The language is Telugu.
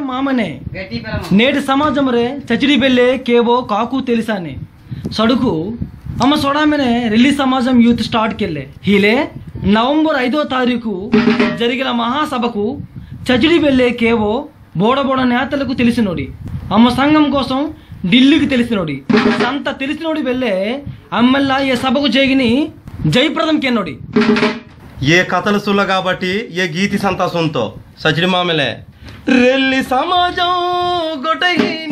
ಮಾಮನೆ నేటి సమాజం రే చచిడి బెల్లే కేవో కాకు తెలిసానే సడుకు అమ్మ సొడామెనే రెల్లి సమాజం యూత్ స్టార్ట్ కెళ్ళే హీలే నవంబర్ ఐదో తారీఖు జరిగిన మహాసభకు చచిడి బెల్లే కేవో బోడ బోడ నేతలకు తెలిసినోడి అమ్మ సంఘం కోసం ఢిల్లీకి తెలిసినోడి సంత తెలిసినోడి వెళ్ళే అమ్మెల్లా ఏ సభకు జగిని జయప్రదం కెన్నోడి ఏ కథలు సుల్ల కాబట్టి ఏ గీతి సంత సొంతో సచిడి మామలే రెల్లి సమాజం గొటగి